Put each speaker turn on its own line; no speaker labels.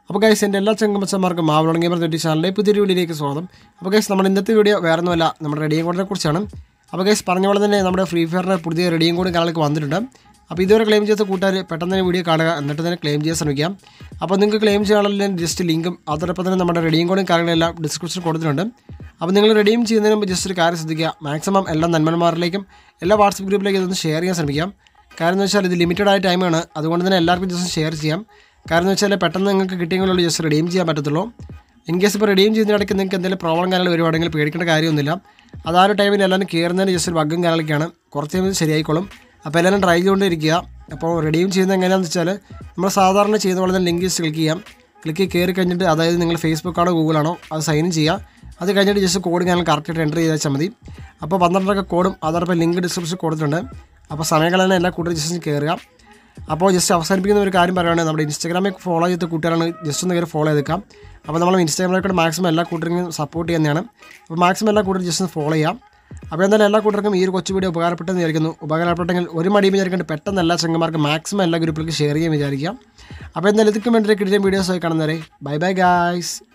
അപ്പോൾ ഗൈസ് എൻ്റെ എല്ലാ ചങ്കമച്ചന്മാർക്കും മാവലോൺ ഗെയിമർ തൊട്ടി ചാനലിലെ പുതിയൊരു വീഡിയോയിലേക്ക് സ്വാഗതം അപ്പോൾ ഗൈസ് നമ്മുടെ ഇന്നത്തെ വീഡിയോ വേറെ ഒന്നുമല്ല നമ്മുടെ റെഡിയും കോഡിനെ കുറിച്ചാണ് അപ്പോൾ ഗൈസ് പറഞ്ഞ പോലെ തന്നെ നമ്മുടെ ഫ്രീ ഫയറിൻ്റെ പുതിയ റെഡിയും കോഡ് കാണാനൊക്കെ വന്നിട്ടുണ്ട് അപ്പോൾ ഇതുവരെ ക്ലെയിം ചെയ്ത കൂട്ടുകാർ പെട്ടെന്ന് തന്നെ വീഡിയോ കാണുക എന്നിട്ട് തന്നെ ക്ലെയിം ചെയ്യാൻ ശ്രമിക്കാം അപ്പോൾ നിങ്ങൾക്ക് ക്ലെയിം ചെയ്യാനുള്ള ജസ്റ്റ് ലിങ്കും അതോടൊപ്പം തന്നെ നമ്മുടെ റെഡിയും കോഡും കാര്യങ്ങളെല്ലാം ഡിസ്ക്രിപ്ഷനിൽ കൊടുത്തിട്ടുണ്ട് അപ്പോൾ നിങ്ങൾ റെഡീം ചെയ്യുന്നതിന് മുമ്പ് ജസ്റ്റ് ഒരു കാര്യം ശ്രദ്ധിക്കുക മാക്സിമം എല്ലാ നന്മന്മാരിലേക്കും എല്ലാ വാട്സപ്പ് ഗ്രൂപ്പിലേക്കും ഇതൊന്ന് ഷെയർ ചെയ്യാൻ ശ്രമിക്കാം കാരണം എന്ന് വെച്ചാൽ ഇത് ലിമിറ്റഡ് ആയ ടൈമാണ് അതുകൊണ്ട് തന്നെ എല്ലാവർക്കും ജസ്റ്റ് ഷെയർ ചെയ്യാം കാരണം എന്ന് വെച്ചാൽ പെട്ടെന്ന് നിങ്ങൾക്ക് കിട്ടിയെങ്കിലുള്ള ജസ്റ്റ് റെഡീം ചെയ്യാൻ പറ്റത്തുള്ളൂ ഇൻ കേസ് ഇപ്പോൾ റെഡീം ചെയ്യുന്നതിനിടയ്ക്ക് നിങ്ങൾക്ക് എന്തെങ്കിലും പ്രോബ്ലം കാര്യങ്ങൾ വരുവാണെങ്കിൽ പേടിക്കേണ്ട കാര്യമൊന്നുമില്ല അത് ആ ഒരു ടൈമിൽ എല്ലാവരും കയറുന്നതിന് ജസ്റ്റ് ഒരു ബഗ്ഗും കാര്യങ്ങളൊക്കെയാണ് കുറച്ച് കഴിയുമ്പോൾ ശരിയായിക്കോളും അപ്പോൾ എല്ലാവരും ട്രൈ ചെയ്തുകൊണ്ടിരിക്കുക അപ്പോൾ റെഡീം ചെയ്യുന്നത് എങ്ങനെയാണെന്ന് വെച്ചാൽ നമ്മൾ സാധാരണ ചെയ്യുന്ന പോലെ തന്നെ ലിങ്ക് ജസ്റ്റ് ക്ലിക്ക് ചെയ്യാം ക്ലിക്ക് കയറി കഴിഞ്ഞിട്ട് അതായത് നിങ്ങൾ ഫേസ്ബുക്കാണോ ഗൂഗിളാണോ അത് സൈൻ ഇൻ ചെയ്യുക അത് കഴിഞ്ഞിട്ട് ജസ്റ്റ് കോഡ് ഞാൻ കറക്റ്റായിട്ട് എൻ്റർ ചെയ്ത് വെച്ചാൽ മതി അപ്പോൾ പന്ത്രണ്ടൊക്കെ കോഡും അതോടൊപ്പം ലിങ്ക് ഡിസ്ക്രിപ്ഷൻ കൊടുത്തിട്ടുണ്ട് അപ്പോൾ സമയങ്ങളെല്ലാം എല്ലാ കൂട്ടരും ജസ്റ്റ് കയറുക അപ്പോൾ ജസ്റ്റ് അവസാനിപ്പിക്കുന്ന ഒരു കാര്യം പറയുകയാണെങ്കിൽ നമ്മുടെ ഇൻസ്റ്റാഗ്രാമിൽ ഫോളോ ചെയ്ത കൂട്ടുകാരാണ് ജസ്റ്റ് ഒന്ന് കയറി ഫോളോ ചെയ്തേക്കാം അപ്പോൾ നമ്മൾ ഇൻസ്റ്റാഗ്രാമിലൂടെ മാക്സിമം എല്ലാ കൂട്ടരും സപ്പോർട്ട് ചെയ്യുന്നതാണ് അപ്പോൾ മാക്സിമം എല്ലാ കൂട്ടരും ജസ്റ്റ് ഒന്ന് ഫോളോ ചെയ്യാം അപ്പോൾ എന്തായാലും എല്ലാ കൂട്ടർക്കും ഈ ഒരു കൊച്ചു വീഡിയോ ഉപകാരപ്പെട്ടെന്ന് വിചാരിക്കുന്നു ഉപകാരപ്പെട്ടെങ്കിൽ ഒരു മടിയും വിചാരിക്കേണ്ട പെട്ടെന്ന് എല്ലാ ചങ്ങന്മാർക്കും മാക്സിമം എല്ലാ ഗ്രൂപ്പിലേക്ക് ഷെയർ ചെയ്യാൻ വിചാരിക്കാം അപ്പോൾ എന്തായാലും ഇതൊക്കെ വേണ്ടി കിട്ടിയ വീഡിയോസ് ആയി കാണുന്നവരെ ബൈ ബൈ ഗായ്സ്